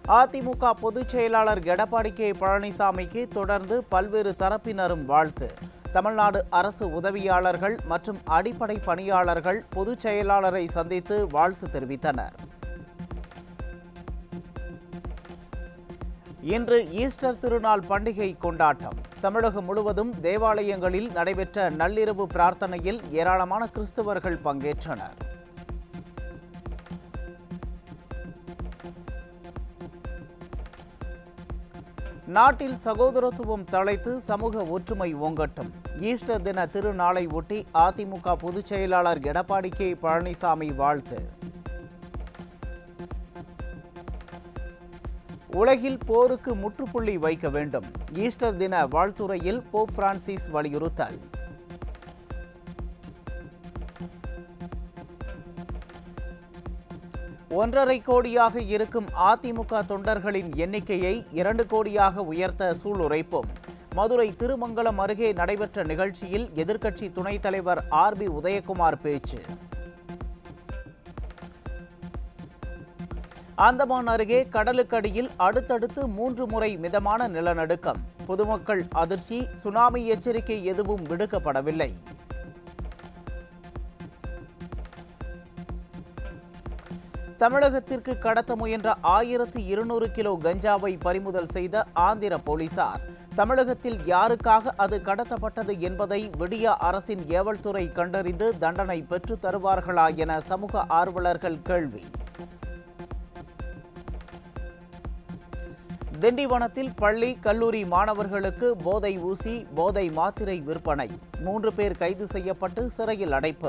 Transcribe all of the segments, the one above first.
அதிமுக பொதுச் செயலாளர் எடப்பாடி கே பழனிசாமிக்கு தொடர்ந்து பல்வேறு தரப்பினரும் வாழ்த்து தமிழ்நாடு அரசு உதவியாளர்கள் மற்றும் அடிப்படை பணியாளர்கள் பொதுச் செயலாளரை சந்தித்து வாழ்த்து தெரிவித்தனர் இன்று ஈஸ்டர் திருநாள் பண்டிகை கொண்டாட்டம் தமிழகம் முழுவதும் தேவாலயங்களில் நடைபெற்ற நள்ளிரவு பிரார்த்தனையில் ஏராளமான கிறிஸ்தவர்கள் பங்கேற்றனர் நாட்டில் சகோதரத்துவம் தழைத்து சமூக ஒற்றுமை ஓங்கட்டும் ஈஸ்டர் தின திருநாளை ஒட்டி அதிமுக பொதுச் செயலாளர் எடப்பாடி கே பழனிசாமி வாழ்த்து உலகில் போருக்கு முற்றுப்புள்ளி வைக்க வேண்டும் ஈஸ்டர் தின வாழ்த்துரையில் போப் பிரான்சிஸ் வலியுறுத்தல் ஒன்றரை கோடியாக இருக்கும் அதிமுக தொண்டர்களின் எண்ணிக்கையை இரண்டு கோடியாக உயர்த்த சூளுரைப்போம் மதுரை திருமங்கலம் அருகே நடைபெற்ற நிகழ்ச்சியில் எதிர்க்கட்சி துணைத் தலைவர் ஆர் பி உதயகுமார் பேச்சு அந்தமான் அருகே கடலுக்கடியில் அடுத்தடுத்து மூன்று முறை மிதமான நிலநடுக்கம் பொதுமக்கள் அதிர்ச்சி சுனாமி எச்சரிக்கை எதுவும் விடுக்கப்படவில்லை தமிழகத்திற்கு கடத்த முயன்ற ஆயிரத்து இருநூறு கிலோ கஞ்சாவை பறிமுதல் செய்த ஆந்திர போலீசார் தமிழகத்தில் யாருக்காக அது கடத்தப்பட்டது என்பதை விடியா அரசின் ஏவல்துறை கண்டறிந்து தண்டனை பெற்று தருவார்களா என சமூக ஆர்வலர்கள் கேள்வி திண்டிவனத்தில் பள்ளி கல்லூரி மாணவர்களுக்கு போதை ஊசி போதை மாத்திரை விற்பனை மூன்று பேர் கைது செய்யப்பட்டு சிறையில் அடைப்பு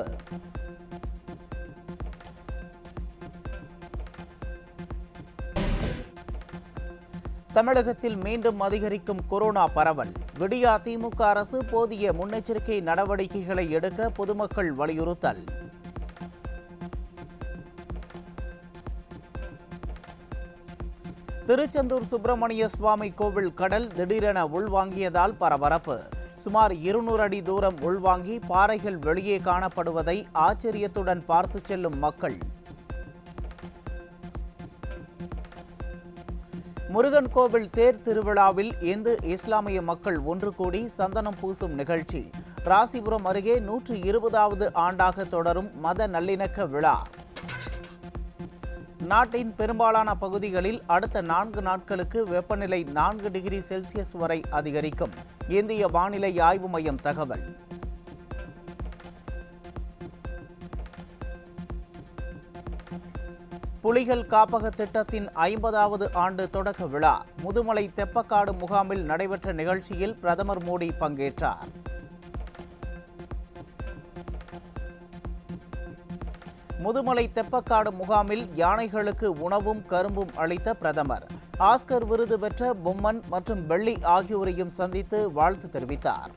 தமிழகத்தில் மீண்டும் அதிகரிக்கும் கொரோனா பரவல் விடியா திமுக அரசு போதிய முன்னெச்சரிக்கை நடவடிக்கைகளை எடுக்க பொதுமக்கள் வலியுறுத்தல் திருச்செந்தூர் சுப்பிரமணிய சுவாமி கோவில் கடல் திடீரென உள்வாங்கியதால் பரபரப்பு சுமார் இருநூறு அடி தூரம் உள்வாங்கி பாறைகள் வெளியே காணப்படுவதை ஆச்சரியத்துடன் பார்த்து செல்லும் மக்கள் முருகன் கோவில் தேர் திருவிழாவில் இந்து இஸ்லாமிய மக்கள் ஒன்று கூடி சந்தனம் பூசும் நிகழ்ச்சி ராசிபுரம் அருகே நூற்று இருபதாவது ஆண்டாக தொடரும் மத நல்லிணக்க விழா நாட்டின் பெரும்பாலான பகுதிகளில் அடுத்த நான்கு நாட்களுக்கு வெப்பநிலை நான்கு டிகிரி செல்சியஸ் வரை அதிகரிக்கும் இந்திய வானிலை ஆய்வு மையம் தகவல் புலிகள் காப்பக திட்டத்தின் ஐம்பதாவது ஆண்டு தொடக்க விழா முதுமலை தெப்பக்காடு முகாமில் நடைபெற்ற நிகழ்ச்சியில் பிரதமர் மோடி பங்கேற்றார் முதுமலை தெப்பக்காடு முகாமில் யானைகளுக்கு உணவும் கரும்பும் அளித்த பிரதமர் ஆஸ்கர் விருது பெற்ற பொம்மன் மற்றும் வெள்ளி ஆகியோரையும் சந்தித்து வாழ்த்து தெரிவித்தார்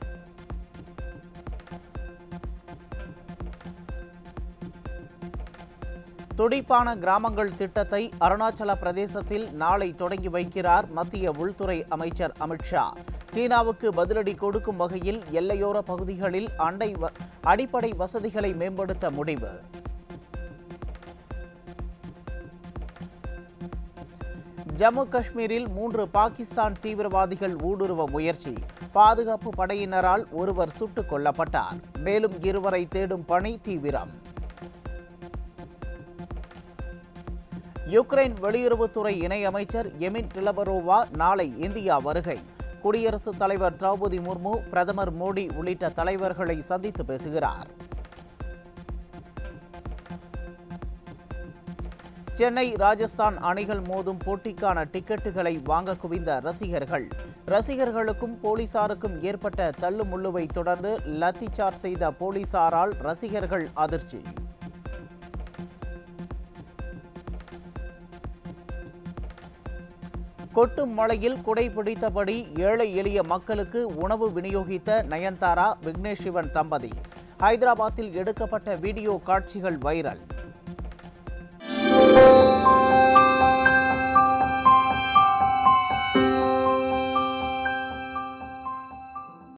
துடிப்பான கிராமங்கள் திட்டத்தை அருணாச்சல பிரதேசத்தில் நாளை தொடங்கி வைக்கிறார் மத்திய உள்துறை அமைச்சர் அமித்ஷா சீனாவுக்கு பதிலடி கொடுக்கும் வகையில் எல்லையோர பகுதிகளில் அண்டை வ- அடிப்படை வசதிகளை மேம்படுத்த முடிவு ஜம்மு காஷ்மீரில் மூன்று பாகிஸ்தான் தீவிரவாதிகள் ஊடுருவ முயற்சி பாதுகாப்பு படையினரால் ஒருவர் சுட்டுக் கொல்லப்பட்டார் மேலும் இருவரை தேடும் பணி தீவிரம் யுக்ரைன் வெளியுறவுத்துறை இணையமைச்சர் எமின் டிலபரோவா நாளை இந்தியா வருகை குடியரசுத் தலைவர் திரௌபதி முர்மு பிரதமர் மோடி உள்ளிட்ட தலைவர்களை சந்தித்து பேசுகிறார் சென்னை ராஜஸ்தான் அணிகள் மோதும் போட்டிக்கான டிக்கெட்டுகளை வாங்க குவிந்த ரசிகர்கள் ரசிகர்களுக்கும் போலீசாருக்கும் ஏற்பட்ட தள்ளுமுள்ளுவை தொடர்ந்து லத்தி சார்ஜ் செய்த போலீசாரால் ரசிகர்கள் அதிர்ச்சி கொட்டும் மழையில் குடை பிடித்தபடி ஏழை எளிய மக்களுக்கு உணவு விநியோகித்த நயன்தாரா விக்னேஷ் சிவன் தம்பதி ஹைதராபாத்தில் எடுக்கப்பட்ட வீடியோ காட்சிகள் வைரல்